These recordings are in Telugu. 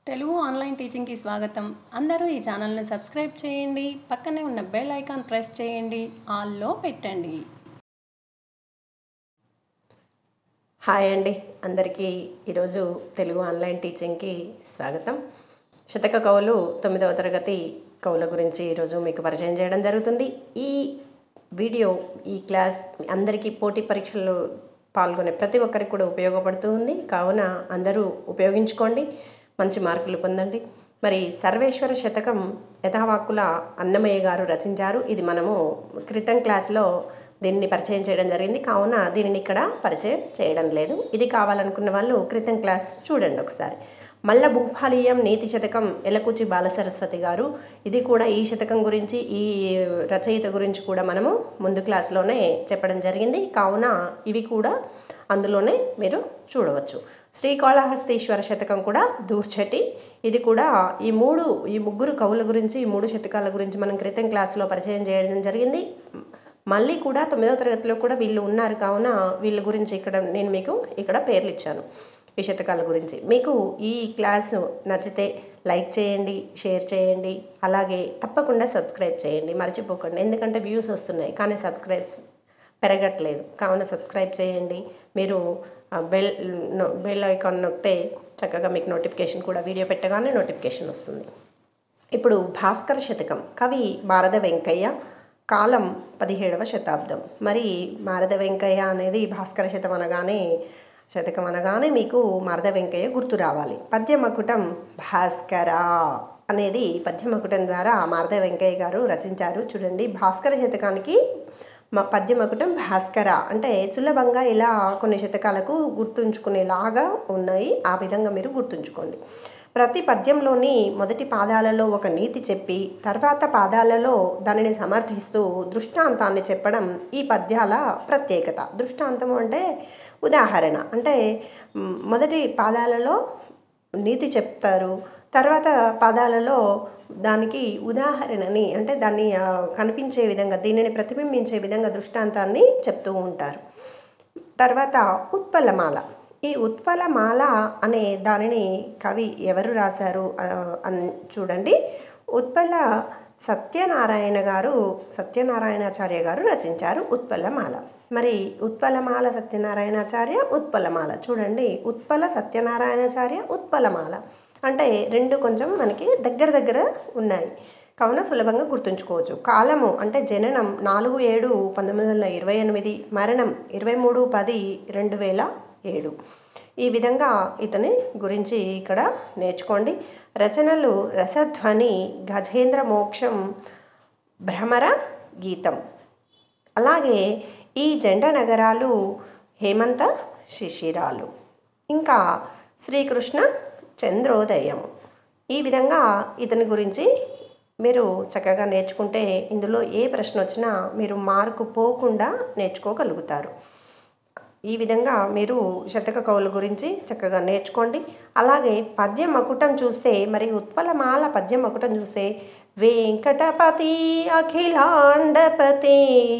తెలుగు ఆన్లైన్ టీచింగ్కి స్వాగతం అందరూ ఈ ఛానల్ని సబ్స్క్రైబ్ చేయండి పక్కనే ఉన్న బెల్ ఐకాన్ ప్రెస్ చేయండి ఆల్లో పెట్టండి హాయ్ అండి అందరికీ ఈరోజు తెలుగు ఆన్లైన్ టీచింగ్కి స్వాగతం శతక కవులు తొమ్మిదవ తరగతి కవుల గురించి ఈరోజు మీకు పరిచయం చేయడం జరుగుతుంది ఈ వీడియో ఈ క్లాస్ అందరికీ పోటీ పరీక్షల్లో పాల్గొనే ప్రతి ఒక్కరికి కూడా ఉపయోగపడుతూ ఉంది కావున అందరూ ఉపయోగించుకోండి మంచి మార్కులు పొందండి మరి సర్వేశ్వర శతకం యథావాక్కుల అన్నమయ్య గారు రచించారు ఇది మనము క్రితం క్లాస్లో దీన్ని పరిచయం చేయడం జరిగింది కావున దీనిని ఇక్కడ పరిచయం చేయడం లేదు ఇది కావాలనుకున్న వాళ్ళు క్రితం క్లాస్ చూడండి ఒకసారి మల్ల భూపాలీయం నీతి శతకం ఎలకుచి బాలసరస్వతి గారు ఇది కూడా ఈ శతకం గురించి ఈ రచయిత గురించి కూడా మనము ముందు క్లాస్లోనే చెప్పడం జరిగింది కావున ఇవి కూడా అందులోనే మీరు చూడవచ్చు శ్రీకాళహస్తీశ్వర శతకం కూడా దూర్చటి ఇది కూడా ఈ మూడు ఈ ముగ్గురు కవుల గురించి ఈ మూడు శతకాల గురించి మనం క్రితం క్లాస్లో పరిచయం చేయడం జరిగింది మళ్ళీ కూడా తొమ్మిదవ తరగతిలో కూడా వీళ్ళు ఉన్నారు కావున వీళ్ళ గురించి ఇక్కడ నేను మీకు ఇక్కడ పేర్లు ఇచ్చాను ఈ శతకాల గురించి మీకు ఈ క్లాసు నచ్చితే లైక్ చేయండి షేర్ చేయండి అలాగే తప్పకుండా సబ్స్క్రైబ్ చేయండి మర్చిపోకండి ఎందుకంటే వ్యూస్ వస్తున్నాయి కానీ సబ్స్క్రైబ్స్ పెరగట్లేదు కావున సబ్స్క్రైబ్ చేయండి మీరు ఆ, బెల్ నో- బెల్ ఐకాన్ నొక్కితే చక్కగా మీకు నోటిఫికేషన్ కూడా వీడియో పెట్టగానే నోటిఫికేషన్ వస్తుంది ఇప్పుడు భాస్కర శతకం కవి మారద వెంకయ్య కాలం పదిహేడవ శతాబ్దం మరి మారద వెంకయ్య అనేది భాస్కర శతం అనగానే శతకం అనగానే మీకు మారద వెంకయ్య గుర్తు రావాలి పద్యమకుటం భాస్కర అనేది పద్యమకుటం ద్వారా మారద వెంకయ్య గారు రచించారు చూడండి భాస్కర శతకానికి మా పద్యమకుటం భాస్కర అంటే సులభంగా ఇలా కొన్ని శతకాలకు గుర్తుంచుకునేలాగా ఉన్నాయి ఆ విధంగా మీరు గుర్తుంచుకోండి ప్రతి పద్యంలోని మొదటి పాదాలలో ఒక నీతి చెప్పి తర్వాత పాదాలలో దానిని సమర్థిస్తూ దృష్టాంతాన్ని చెప్పడం ఈ పద్యాల ప్రత్యేకత దృష్టాంతం అంటే ఉదాహరణ అంటే మ్, మొదటి పాదాలలో నీతి చెప్తారు తర్వాత పదాలలో దానికి ఉదాహరణని అంటే దాన్ని ఆ, కనిపించే విధంగా దీనిని ప్రతిబింబించే విధంగా దృష్టాంతాన్ని చెప్తూ ఉంటారు తర్వాత ఉత్పలమాల ఈ ఉత్పలమాల అనే దానిని కవి ఎవరు రాశారు ఆ, అని చూడండి ఉత్పల సత్యనారాయణ గారు సత్యనారాయణాచార్య గారు రచించారు ఉత్పలమాల మరి ఉత్పలమాల సత్యనారాయణాచార్య ఉత్పలమాల చూడండి ఉత్పల సత్యనారాయణాచార్య ఉత్పలమాల అంటే రెండు కొంచెం మనకి దగ్గర దగ్గర ఉన్నాయి కావున సులభంగా గుర్తుంచుకోవచ్చు కాలము అంటే జననం నాలుగు ఏడు పంతొమ్మిది వందల ఇరవై ఎనిమిది మరణం ఇరవై మూడు పది రెండు వేల ఏడు ఈ విధంగా ఇతని గురించి ఇక్కడ నేర్చుకోండి రచనలు రసధ్వని గజేంద్ర మోక్షం భ్రమర గీతం అలాగే ఈ జెండ నగరాలు హేమంత శిశిరాలు ఇంకా శ్రీకృష్ణ చంద్రోదయం ఈ విధంగా ఇతని గురించి మీరు చక్కగా నేర్చుకుంటే ఇందులో ఏ ప్రశ్న వచ్చినా మీరు మార్కు పోకుండా నేర్చుకోగలుగుతారు ఈ విధంగా మీరు శతక కవుల గురించి చక్కగా నేర్చుకోండి అలాగే పద్య మకుటం చూస్తే మరి ఉత్పలమాల పద్య మకుటం చూస్తే వెంకటపతి అఖిలాండపతి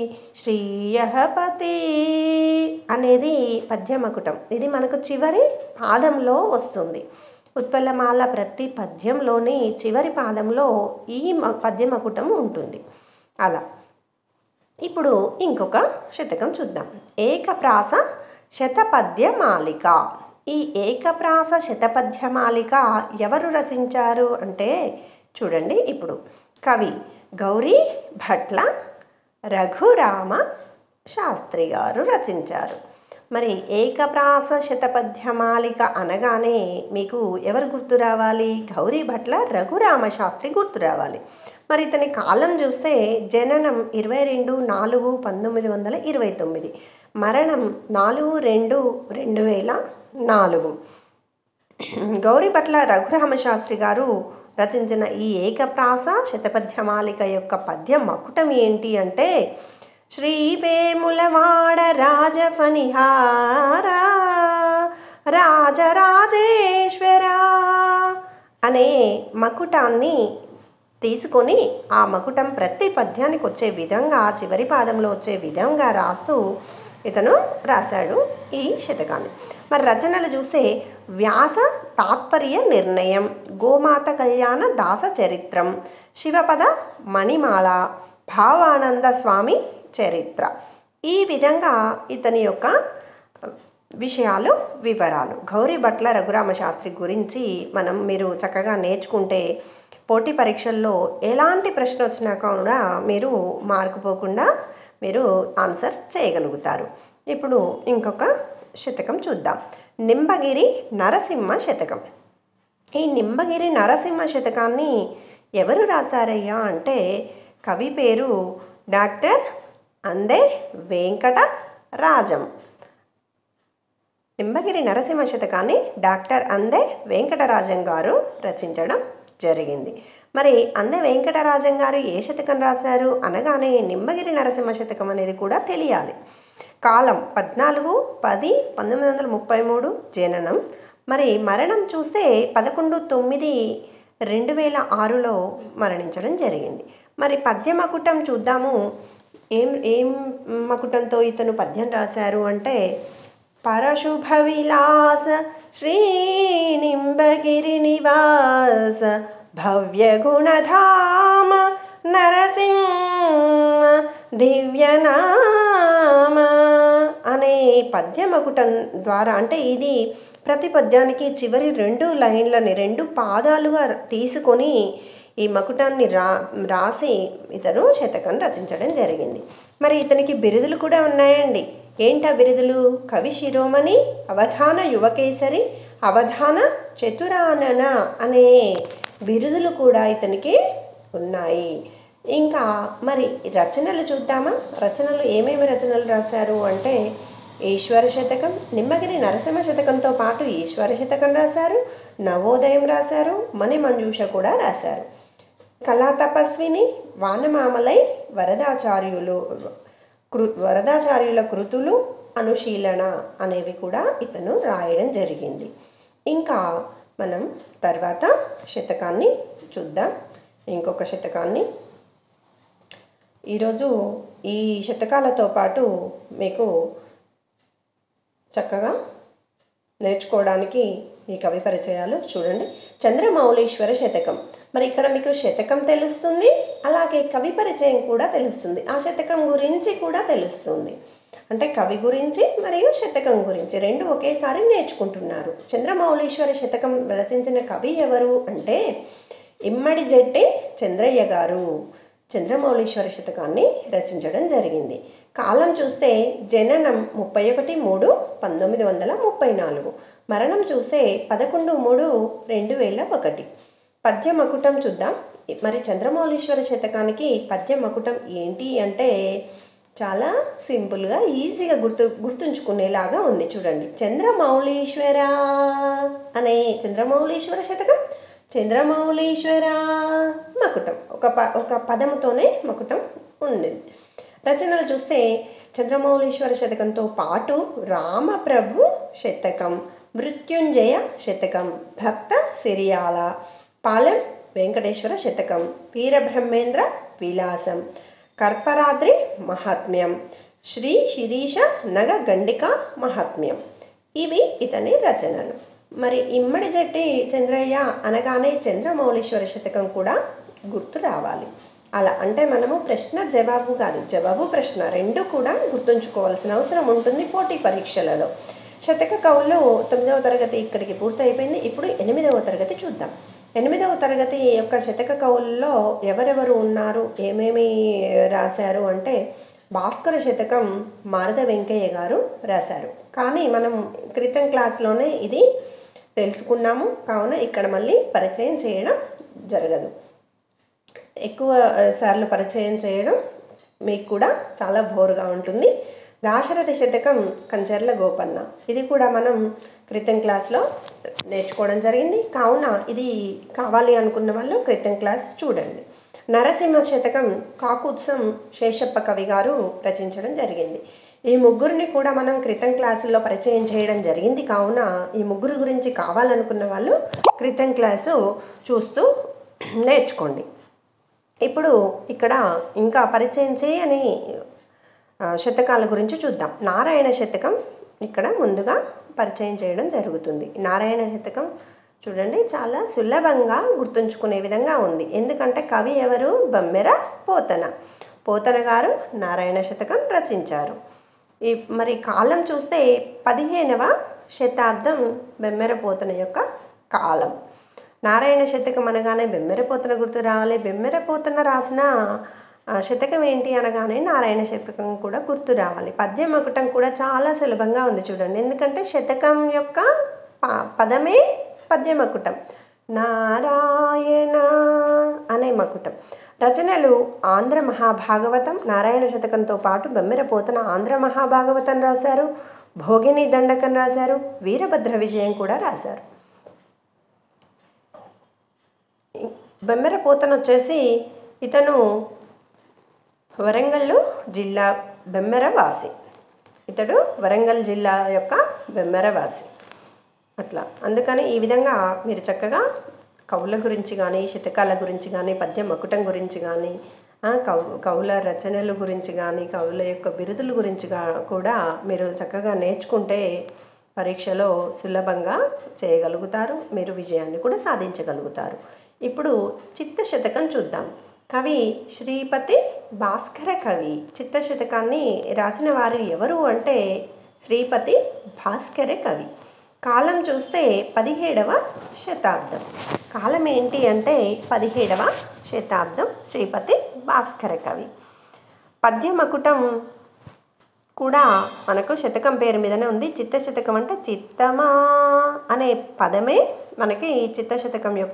శ్రీయహపతి అనేది పద్యమకుటం ఇది మనకు చివరి పాదంలో వస్తుంది ఉత్పలమాల ప్రతి పద్యంలోని చివరి పాదంలో ఈ మ- పద్యమకుటం ఉంటుంది అలా ఇప్పుడు ఇంకొక శతకం చూద్దాం ఏకప్రాస శతపద్య మాలిక ఈ ఏకప్రాస శతపద్య మాలిక ఎవరు రచించారు అంటే చూడండి ఇప్పుడు కవి గౌరీ భట్ల రఘురామ శాస్త్రి గారు రచించారు మరి ఏకప్రాస శతపద్య మాలిక అనగానే మీకు ఎవరు గుర్తు రావాలి గౌరీ భట్ల రఘురామ శాస్త్రి గుర్తు రావాలి మరి ఇతని కాలం చూస్తే జననం ఇరవై రెండు నాలుగు పంతొమ్మిది వందల ఇరవై తొమ్మిది మరణం నాలుగు రెండు రెండు వేల నాలుగు గౌరీపట్ల రఘురామ శాస్త్రి గారు రచించిన ఈ ఏకప్రాస శతపద్యమాలిక యొక్క పద్యం మకుటం ఏంటి అంటే శ్రీ వేములవాడ రాజఫనిహార రాజరాజేశ్వర అనే మకుటాన్ని తీసుకొని ఆ మకుటం ప్రతి పద్యానికి వచ్చే విధంగా చివరి పాదంలో వచ్చే విధంగా రాస్తూ ఇతను రాశాడు ఈ శతకాన్ని మరి రచనలు చూస్తే వ్యాస తాత్పర్య నిర్ణయం గోమాత కళ్యాణ దాస చరిత్రం శివపద మణిమాల భావానంద స్వామి చరిత్ర ఈ విధంగా ఇతని యొక్క విషయాలు వివరాలు గౌరీ భట్ల రఘురామ శాస్త్రి గురించి మనం మీరు చక్కగా నేర్చుకుంటే పోటీ పరీక్షల్లో ఎలాంటి ప్రశ్న వచ్చినా కూడా మీరు మార్కు పోకుండా మీరు ఆన్సర్ చేయగలుగుతారు ఇప్పుడు ఇంకొక శతకం చూద్దాం నింబగిరి నరసింహ శతకం ఈ నింబగిరి నరసింహ శతకాన్ని ఎవరు రాశారయ్యా అంటే కవి పేరు డాక్టర్ అందే వెంకట రాజం నింబగిరి నరసింహ శతకాన్ని డాక్టర్ అందే వెంకటరాజం గారు రచించడం జరిగింది మరి అందే వెంకటరాజం గారు ఏ శతకం రాశారు అనగానే నింబగిరి నరసింహ శతకం అనేది కూడా తెలియాలి కాలం పద్నాలుగు పది పంతొమ్మిది వందల ముప్పై మూడు జననం మరి మరణం చూస్తే పదకొండు తొమ్మిది రెండు వేల ఆరులో మరణించడం జరిగింది మరి పద్య మకుటం చూద్దాము ఏం ఏం మకుటంతో ఇతను పద్యం రాశారు అంటే పరశుభ విలాస శ్రీ నింబగిరి నివాస భవ్య గుణధామ నరసింహ దివ్యనామ అనే పద్యమకుటం ద్వారా అంటే ఇది ప్రతి పద్యానికి చివరి రెండు లైన్లని రెండు పాదాలుగా తీసుకొని ఈ మకుటాన్ని రా రాసి ఇతను శతకం రచించడం జరిగింది మరి ఇతనికి బిరుదులు కూడా ఉన్నాయండి ఏంటా బిరుదులు కవి శిరోమణి అవధాన యువకేసరి అవధాన చతురానన అనే బిరుదులు కూడా ఇతనికి ఉన్నాయి ఇంకా మరి రచనలు చూద్దామా రచనలు ఏమేమి రచనలు రాశారు అంటే ఈశ్వర శతకం నిమ్మగిరి నరసింహ శతకంతో పాటు ఈశ్వర శతకం రాశారు నవోదయం రాశారు మణి మంజూష కూడా రాశారు కళా తపస్విని వానమామలై వరదాచార్యులు కృ వరదాచార్యుల కృతులు అనుశీలన అనేవి కూడా ఇతను రాయడం జరిగింది ఇంకా మనం తర్వాత శతకాన్ని చూద్దాం ఇంకొక శతకాన్ని ఈరోజు ఈ శతకాలతో పాటు మీకు చక్కగా నేర్చుకోవడానికి ఈ కవి పరిచయాలు చూడండి చంద్రమౌళీశ్వర శతకం మరి ఇక్కడ మీకు శతకం తెలుస్తుంది అలాగే కవి పరిచయం కూడా తెలుస్తుంది ఆ శతకం గురించి కూడా తెలుస్తుంది అంటే కవి గురించి మరియు శతకం గురించి రెండు ఒకేసారి నేర్చుకుంటున్నారు చంద్రమౌళీశ్వర శతకం రచించిన కవి ఎవరు అంటే ఇమ్మడి జట్టి చంద్రయ్య గారు చంద్రమౌళీశ్వర శతకాన్ని రచించడం జరిగింది కాలం చూస్తే జననం ముప్పై ఒకటి మూడు పంతొమ్మిది వందల ముప్పై నాలుగు మరణం చూస్తే పదకొండు మూడు రెండు వేల ఒకటి పద్య మకుటం చూద్దాం మరి చంద్రమౌళీశ్వర శతకానికి పద్య మకుటం ఏంటి అంటే చాలా సింపుల్గా ఈజీగా గుర్తు గుర్తుంచుకునేలాగా ఉంది చూడండి చంద్రమౌళీశ్వర అనే చంద్రమౌళీశ్వర శతకం చంద్రమౌళీశ్వర మకుటం ఒక ప ఒక పదముతోనే మకుటం ఉంది రచనలు చూస్తే చంద్రమౌళీశ్వర శతకంతో పాటు రామప్రభు శతకం మృత్యుంజయ శతకం భక్త సిరియాల పాలెం వెంకటేశ్వర శతకం వీరబ్రహ్మేంద్ర విలాసం కర్పరాద్రి మహాత్మ్యం శ్రీ శిరీష నగ గండిక మహాత్మ్యం ఇవి ఇతని రచనలు మరి ఇమ్మడి జట్టి చంద్రయ్య అనగానే చంద్రమౌళీశ్వర శతకం కూడా గుర్తు రావాలి అలా అంటే మనము ప్రశ్న జవాబు కాదు జవాబు ప్రశ్న రెండు కూడా గుర్తుంచుకోవాల్సిన అవసరం ఉంటుంది పోటీ పరీక్షలలో శతక కవులు తొమ్మిదవ తరగతి ఇక్కడికి పూర్తయిపోయింది ఇప్పుడు ఎనిమిదవ తరగతి చూద్దాం ఎనిమిదవ తరగతి యొక్క శతక కవుల్లో ఎవరెవరు ఉన్నారు ఏమేమి రాశారు అంటే భాస్కర శతకం మారద వెంకయ్య గారు రాశారు కానీ మనం క్రితం క్లాస్లోనే ఇది తెలుసుకున్నాము కావున ఇక్కడ మళ్ళీ పరిచయం చేయడం జరగదు ఎక్కువ ఆ, సార్లు పరిచయం చేయడం మీకు కూడా చాలా బోరుగా ఉంటుంది దాశరథి శతకం కంచర్ల గోపన్న ఇది కూడా మనం క్రితం క్లాస్లో నేర్చుకోవడం జరిగింది కావున ఇది కావాలి అనుకున్న వాళ్ళు క్రితం క్లాస్ చూడండి నరసింహ శతకం కాకుత్సం శేషప్ప కవి గారు రచించడం జరిగింది ఈ ముగ్గురిని కూడా మనం క్రితం క్లాసుల్లో పరిచయం చేయడం జరిగింది కావున ఈ ముగ్గురు గురించి కావాలనుకున్న వాళ్ళు క్రితం క్లాసు చూస్తూ నేర్చుకోండి ఇప్పుడు ఇక్కడ ఇంకా పరిచయం చేయని ఆ, శతకాల గురించి చూద్దాం నారాయణ శతకం ఇక్కడ ముందుగా పరిచయం చేయడం జరుగుతుంది నారాయణ శతకం చూడండి చాలా సులభంగా గుర్తుంచుకునే విధంగా ఉంది ఎందుకంటే కవి ఎవరు బమ్మెర పోతన పోతన గారు నారాయణ శతకం రచించారు ఈ మరి కాలం చూస్తే పదిహేనవ శతాబ్దం బెమ్మెర పోతన యొక్క కాలం నారాయణ శతకం అనగానే బెమ్మెర పోతన గుర్తు రావాలి బెమ్మెర పోతన రాసిన ఆ, శతకం ఏంటి అనగానే నారాయణ శతకం కూడా గుర్తు రావాలి పద్యం ఒకటం కూడా చాలా సులభంగా ఉంది చూడండి ఎందుకంటే శతకం యొక్క ప- పదమే పద్య మకుటం నారాయణ అనే మకుటం రచనలు ఆంధ్ర మహాభాగవతం నారాయణ శతకంతో పాటు బెమ్మెర పోతన ఆంధ్ర మహాభాగవతం రాశారు భోగిని దండకం రాశారు వీరభద్ర విజయం కూడా రాశారు బెమ్మెర పోతన వచ్చేసి ఇతను వరంగల్ జిల్లా బెమ్మెర వాసి ఇతడు వరంగల్ జిల్లా యొక్క బెమ్మెర వాసి అట్లా అందుకని ఈ విధంగా మీరు చక్కగా కవుల గురించి కానీ శతకాల గురించి కానీ పద్య మకుటం గురించి కానీ ఆ, కవు కవుల రచనల గురించి కానీ కవుల యొక్క బిరుదుల గురించి గా- కూడా మీరు చక్కగా నేర్చుకుంటే పరీక్షలో సులభంగా చేయగలుగుతారు మీరు విజయాన్ని కూడా సాధించగలుగుతారు ఇప్పుడు చిత్త శతకం చూద్దాం కవి శ్రీపతి భాస్కర కవి చిత్త శతకాన్ని రాసిన వారు ఎవరు అంటే శ్రీపతి భాస్కర కవి కాలం చూస్తే పదిహేడవ శతాబ్దం కాలం ఏంటి అంటే పదిహేడవ శతాబ్దం శ్రీపతి భాస్కర కవి పద్యమకుటం కూడా మనకు శతకం పేరు మీదనే ఉంది చిత్త శతకం అంటే చిత్తమా అనే పదమే మనకి చిత్త శతకం యొక్క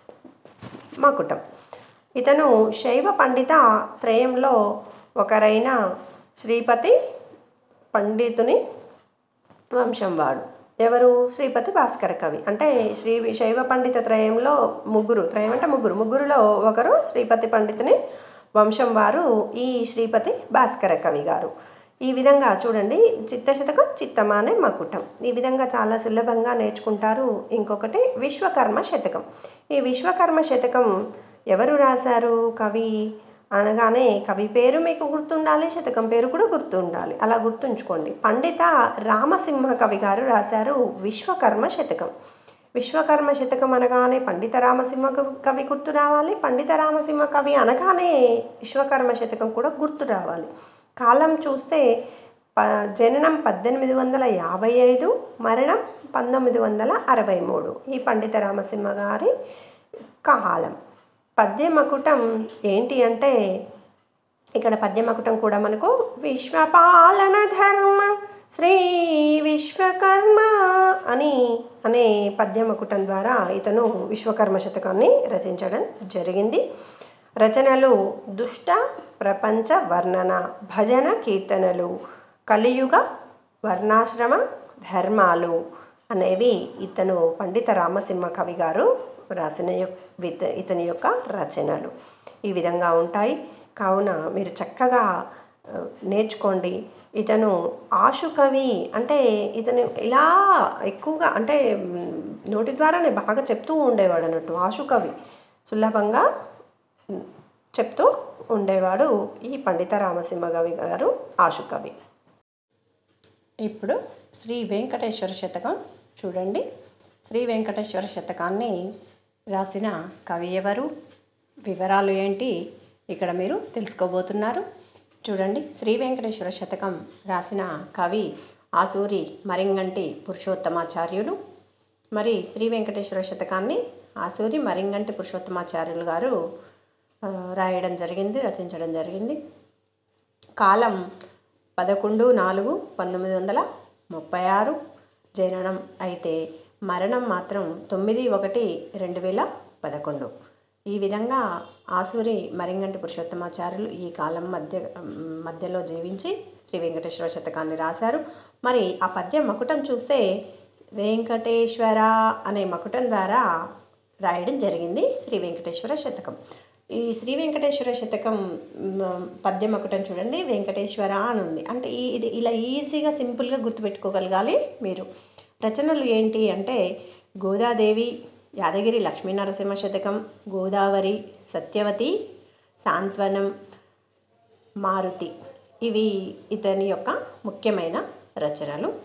మకుటం ఇతను శైవ పండిత త్రయంలో ఒకరైన శ్రీపతి పండితుని వంశం వాడు ఎవరు శ్రీపతి భాస్కర కవి అంటే శ్రీ శైవ పండిత త్రయంలో ముగ్గురు త్రయం అంటే ముగ్గురు ముగ్గురులో ఒకరు శ్రీపతి పండితుని వంశం వారు ఈ శ్రీపతి భాస్కర కవి గారు ఈ విధంగా చూడండి చిత్తశతకం చిత్తమా అనే మకుటం ఈ విధంగా చాలా సులభంగా నేర్చుకుంటారు ఇంకొకటి విశ్వకర్మ శతకం ఈ విశ్వకర్మ శతకం ఎవరు రాశారు కవి అనగానే కవి పేరు మీకు గుర్తుండాలి శతకం పేరు కూడా గుర్తుండాలి అలా గుర్తుంచుకోండి పండిత రామసింహ కవి గారు రాశారు విశ్వకర్మ శతకం విశ్వకర్మ శతకం అనగానే పండిత రామసింహ కవి- కవి గుర్తు రావాలి పండిత రామసింహ కవి అనగానే విశ్వకర్మ శతకం కూడా గుర్తు రావాలి కాలం చూస్తే ప జననం పద్దెనిమిది వందల యాభై ఐదు మరణం పంతొమ్మిది వందల అరవై మూడు ఈ పండిత రామసింహ గారి కాలం పద్యమకుటం ఏంటి అంటే ఇక్కడ పద్యమకుటం కూడా మనకు విశ్వపాలన ధర్మ శ్రీ విశ్వకర్మ అని అనే పద్యమకుటం ద్వారా ఇతను విశ్వకర్మ శతకాన్ని రచించడం జరిగింది రచనలు దుష్ట ప్రపంచ వర్ణన భజన కీర్తనలు కలియుగ వర్ణాశ్రమ ధర్మాలు అనేవి ఇతను పండిత రామసింహ కవి గారు రాసిన యొ- విత- ఇతని యొక్క రచనలు ఈ విధంగా ఉంటాయి కావున మీరు చక్కగా ఆ, నేర్చుకోండి ఇతను ఆశు కవి అంటే ఇతను ఇలా ఎక్కువగా అంటే మ్, నోటి ద్వారానే బాగా చెప్తూ ఉండేవాడు అన్నట్టు ఆశు కవి సులభంగా మ్, చెప్తూ ఉండేవాడు ఈ పండిత రామసింహ కవి గారు ఆశు కవి ఇప్పుడు శ్రీ వెంకటేశ్వర శతకం చూడండి శ్రీ వెంకటేశ్వర శతకాన్ని రాసిన కవి ఎవరు వివరాలు ఏంటి ఇక్కడ మీరు తెలుసుకోబోతున్నారు చూడండి శ్రీ వెంకటేశ్వర శతకం రాసిన కవి ఆసూరి మరింగంటి పురుషోత్తమాచార్యులు మరి శ్రీ వెంకటేశ్వర శతకాన్ని ఆసూరి మరింగంటి పురుషోత్తమాచార్యులు గారు ఆ, రాయడం జరిగింది రచించడం జరిగింది కాలం పదకొండు నాలుగు పంతొమ్మిది వందల ముప్పై ఆరు జననం అయితే మరణం మాత్రం తొమ్మిది ఒకటి రెండు వేల పదకొండు ఈ విధంగా ఆసూరి మరింగంటి పురుషోత్తమాచార్యులు ఈ కాలం మధ్య మధ్యలో జీవించి శ్రీ వెంకటేశ్వర శతకాన్ని రాశారు మరి ఆ పద్యం మకుటం చూస్తే వెంకటేశ్వర అనే మకుటం ద్వారా రాయడం జరిగింది శ్రీ వెంకటేశ్వర శతకం ఈ శ్రీ వెంకటేశ్వర శతకం మ్, పద్యం ఒకటం చూడండి వెంకటేశ్వర అని ఉంది అంటే ఈ ఇది ఇలా ఈజీగా సింపుల్గా గుర్తుపెట్టుకోగలగాలి మీరు రచనలు ఏంటి అంటే గోదాదేవి యాదగిరి లక్ష్మీనరసింహ శతకం గోదావరి సత్యవతి సాంత్వనం మారుతి ఇవి ఇతని యొక్క ముఖ్యమైన రచనలు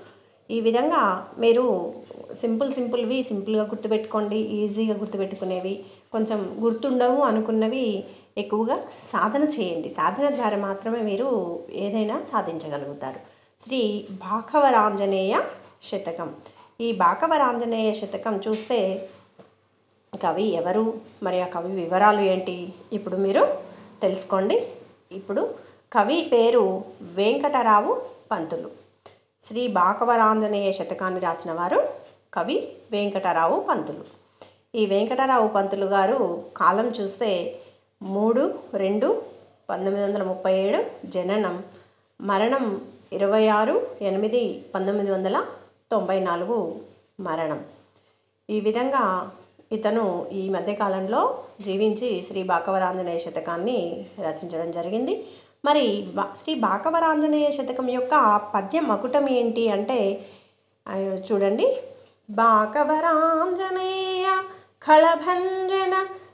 ఈ విధంగా మీరు సింపుల్ సింపుల్వి సింపుల్గా గుర్తుపెట్టుకోండి ఈజీగా గుర్తుపెట్టుకునేవి కొంచెం గుర్తుండవు అనుకున్నవి ఎక్కువగా సాధన చేయండి సాధన ద్వారా మాత్రమే మీరు ఏదైనా సాధించగలుగుతారు శ్రీ భాకవరాంజనేయ శతకం ఈ భాకవరాంజనేయ శతకం చూస్తే కవి ఎవరు మరి ఆ కవి వివరాలు ఏంటి ఇప్పుడు మీరు తెలుసుకోండి ఇప్పుడు కవి పేరు వెంకటరావు పంతులు శ్రీ బాకవరాంజనేయ శతకాన్ని రాసిన వారు కవి వెంకటరావు పంతులు ఈ వెంకటరావు పంతులు గారు కాలం చూస్తే మూడు రెండు పంతొమ్మిది వందల ముప్పై ఏడు జననం మరణం ఇరవై ఆరు ఎనిమిది పంతొమ్మిది వందల తొంభై నాలుగు మరణం ఈ విధంగా ఇతను ఈ మధ్యకాలంలో జీవించి శ్రీ బాకవరాంజనేయ శతకాన్ని రచించడం జరిగింది మరి బా శ్రీ బాకవరాంజనేయ శతకం యొక్క పద్య మకుటం ఏంటి అంటే ఆ, చూడండి బాకవరాంజనేయ ఖళభంజన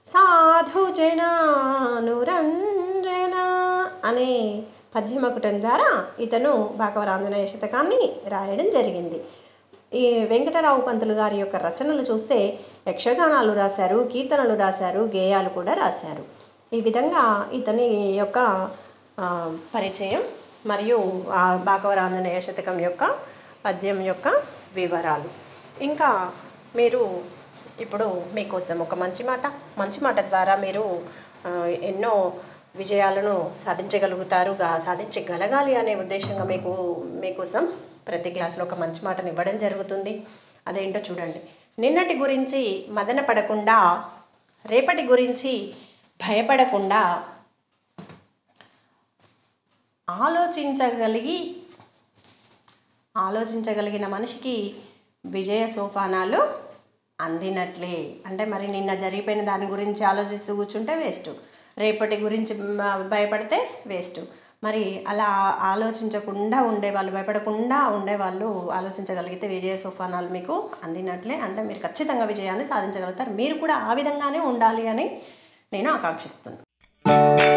సాధుజనానురంజన అనే పద్యమకుటం ద్వారా ఇతను బాకవరాంజనేయ శతకాన్ని రాయడం జరిగింది ఈ వెంకటరావు పంతులు గారి యొక్క రచనలు చూస్తే యక్షగానాలు రాశారు కీర్తనలు రాశారు గేయాలు కూడా రాశారు ఈ విధంగా ఇతని యొక్క ఆ, పరిచయం మరియు ఆ బాకవరాంజనేయ శతకం యొక్క పద్యం యొక్క వివరాలు ఇంకా మీరు ఇప్పుడు మీకోసం ఒక మంచి మాట మంచి మాట ద్వారా మీరు ఆ, ఎన్నో విజయాలను సాధించగలుగుతారు గా- సాధించగలగాలి అనే ఉద్దేశంగా మీకు మీకోసం ప్రతి క్లాస్లో ఒక మంచి మాటను ఇవ్వడం జరుగుతుంది అదేంటో చూడండి నిన్నటి గురించి మదన పడకుండా రేపటి గురించి భయపడకుండా ఆలోచించగలిగి ఆలోచించగలిగిన మనిషికి విజయ సోపానాలు అందినట్లే అంటే మరి నిన్న జరిగిపోయిన దాని గురించి ఆలోచిస్తూ కూర్చుంటే వేస్ట్ రేపటి గురించి మ- భయపడితే వేస్ట్ మరి అలా ఆలోచించకుండా ఉండేవాళ్ళు భయపడకుండా ఉండేవాళ్ళు ఆలోచించగలిగితే విజయ సోపానాలు మీకు అందినట్లే అంటే మీరు ఖచ్చితంగా విజయాన్ని సాధించగలుగుతారు మీరు కూడా ఆ విధంగానే ఉండాలి అని నేను ఆకాంక్షిస్తున్నాను